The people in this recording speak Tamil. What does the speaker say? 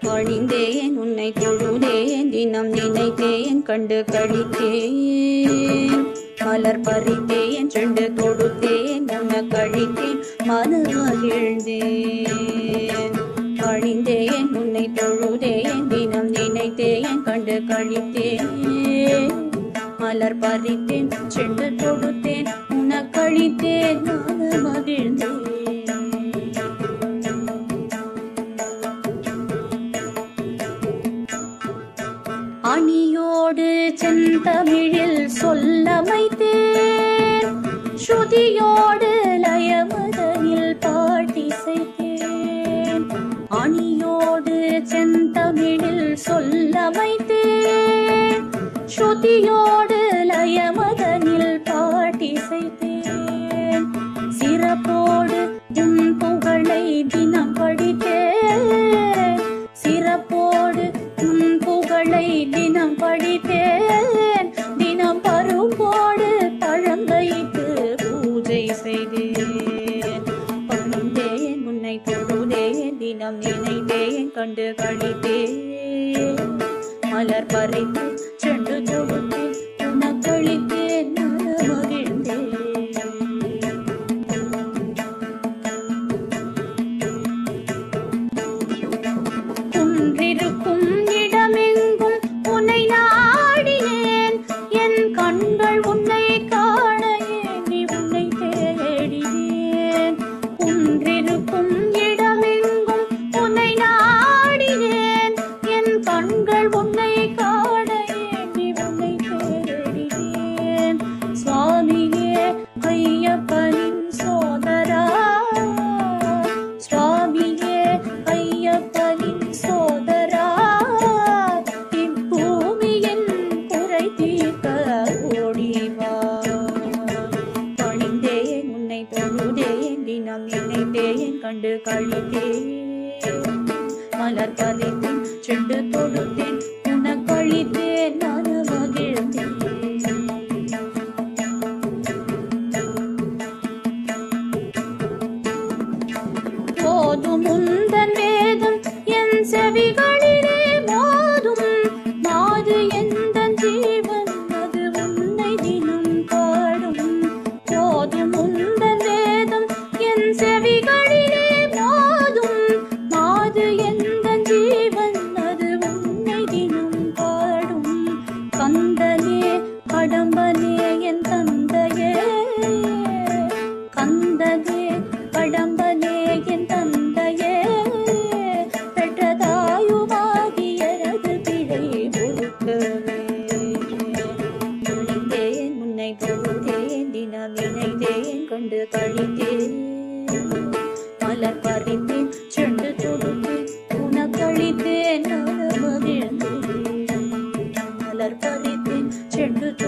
பணிந்தேன் உன்னை தொழுதேன் தினம் நினைத்தேன் கண்டு கழித்தேன் மலர் பறித்தேன் செண்டு தொடுத்தேன் உன்னை கழித்தேன் மன மகிழ்ந்தேன் பணிந்தேன் உன்னை தொழுதேன் தினம் நினைத்தேன் கண்டு கழித்தேன் மலர் பறித்தேன் செண்டு தொடுத்தேன் உன்னை கழித்தேன் மன மகிழ்ந்தேன் அணியோடு செந்தமிழில் சொல்லமைத்தேன் ஸ்ருதியோடு லயமதனில் பாட்டிசைத்தேன் அணியோடு செந்தமிழில் சொல்லமைத்தேன் ஸ்ருதியோடு லயமதனில் பாட்டிசைத்தேன் சிறப்போடு உன் புகழை தினம் படித்தேன் சிறப்போடு உன் புகழை தினம் படித்தேன் தினம் பரும்போடு பழங்கைக்கு பூஜை செய்தேன் பணிந்தேன் உன்னை தொழுதேன் தினம் நினைத்தேன் கண்டு கழித்தேன் மலர் பறித்து செண்டு தொடுத்தேன் உனக்களித்தேன் மன மகிழ்ந்தேன் குன்றிருக்கும் இடமெங்கும் உன்னை நாடினேன் என் கண்கள் உன்னை காண ஏங்கி உன்னை தேடினேன் குன்றிருக்கும் இடமெங்கும் உன்னை நாடினேன் என் கண்கள் உன்னை காண ஏங்கி உன்னை தேடினேன் சுவாமியே ஐயப்பனின் சோதரா சுவாமியே ஐயப்பனின் சோதரா இப்பூமியின் குறை தீர்க்க ஓடிவா பணிந்தேன் உன்னை தொழுதேன் தினம் நினைத்தேன் கண்டு கழித்தேன் மலர் பதித்தேன் செண்டு தொடுத்தேன் உனக்கழித்தேன் மன மகிழ்ந்தேன் போதும் உந்தன் வேதம் என் செவிகளிலே மோதும் மாது எந்தன் ஜீவன் அது உன்னை தினம் பாடும் போதும் உந்தன் வேதம் என் செவிகளிலே மோதும் மாது எந்தன் ஜீவன் அது உன்னை தினம் பாடும் கந்தனே கடம்பனே என் தந்தையே கந்தனே கடம்பனே என் தந்தையே பெற்றதாயுமாகி எனது பிழை பொறுக்கவே துணிந்தேன் உன்னை தொழுதேன் தினம் நினைத்தேன் கண்டு கழித்தேன் மலர் பறித்தேன் செண்டு தொடுத்தேன் உனக்களித்தேன் மன மகிழ்ந்தேன் மலர் பறித்தேன் செண்டு